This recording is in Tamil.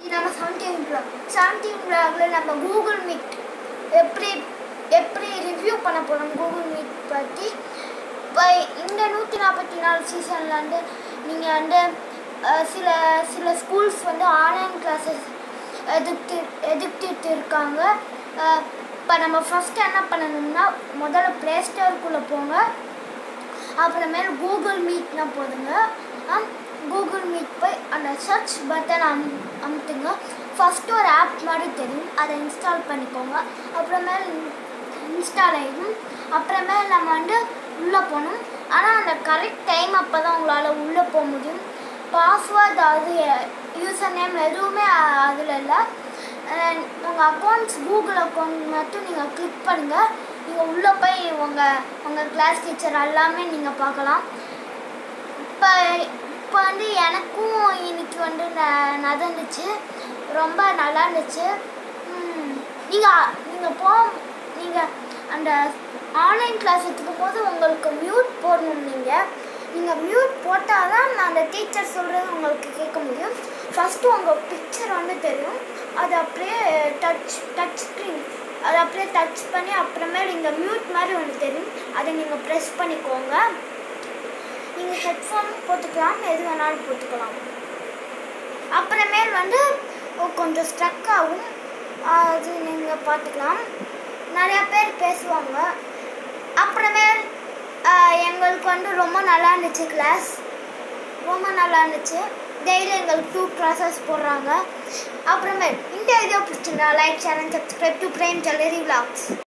நம்ம செவன்டீன் vlog செவன்டீன் vlogல நம்ம கூகுள் மீட் எப்படி எப்படி ரிவ்யூ பண்ண போகிறோம் கூகுள் மீட் பற்றி இப்போ இந்த நூற்றி நாற்பத்தி நாலு சீசனில் வந்து நீங்கள் வந்து அஹ், சில சில ஸ்கூல்ஸ் வந்து ஆன்லைன் கிளாஸஸ் எதிர்த்து எதிர்த்துட்டு இருக்காங்க இப்போ நம்ம ஃபஸ்ட்டு என்ன பண்ணணும்னா முதல்ல ப்ளே ஸ்டோருக்குள்ளே போங்க அப்புறமேல் கூகுள் மீட்னா போதுங்க கூகுள் மீட் போய் அந்த சர்ச் பட்டன் அம் அமுத்துங்க ஃபஸ்ட்டு ஒரு ஆப் மாதிரி தெரியும் அதை இன்ஸ்டால் பண்ணிக்கோங்க அப்புறமேல் இன்ஸ்டால் ஆகிடும் அப்புறமேல் நம்ம வந்து உள்ளே போகணும் ஆனால் அந்த கரெக்ட் டைம் அப்போ தான் உங்களால் உள்ளே போக முடியும் பாஸ்வேர்டு அது யூசர் நேம் எதுவுமே அதில் இல்லை உங்கள் அக்கௌண்ட்ஸ் கூகுள் அக்கௌண்ட் மட்டும் நீங்கள் கிளிக் பண்ணுங்கள் நீங்கள் உள்ளே போய் உங்கள் உங்கள் கிளாஸ் டீச்சர் எல்லாமே நீங்கள் பார்க்கலாம் இப்போ இப்போ வந்து எனக்கும் இன்னைக்கு வந்து ந- நடந்துச்சு ரொம்ப நல்லா இருந்துச்சு நீங்கள் நீங்கள் போ நீங்கள் அந்த ஆன்லைன் கிளாஸ் எடுத்துக்கும் போது உங்களுக்கு மியூட் போடணும் நீங்கள் நீங்கள் மியூட் போட்டால் தான் நான் அந்த டீச்சர் சொல்கிறது உங்களுக்கு கேட்க முடியும் ஃபஸ்ட்டு உங்கள் பிக்சர் வந்து தெரியும் அது அப்படியே டச் டச் ஸ்க்ரீன் அதை அப்படியே டச் பண்ணி அப்புறமேல் இங்கே மியூட் மாதிரி ஒன்று தெரியும் அதை நீங்கள் ப்ரெஸ் பண்ணிக்கோங்க நீங்கள் ஹெட்ஃபோன் போட்டுக்கலாம் எது வேணாலும் போட்டுக்கலாம் அப்புறமேல் வந்து கொஞ்சம் ஸ்ட்ரக் ஆகும் அது நீங்கள் பார்த்துக்கலாம் நிறையா பேர் பேசுவாங்க அப்புறமேல் ஆஹ், எங்களுக்கு வந்து ரொம்ப நல்லா இருந்துச்சு கிளாஸ் ரொம்ப நல்லா இருந்துச்சு டெய்லி எங்களுக்கு டூ கிளாஸஸ் போடுறாங்க அப்புறமேல் இந்த வீடியோ பிடிச்சிருந்தா like share and subscribe to Prem jewellery vlogs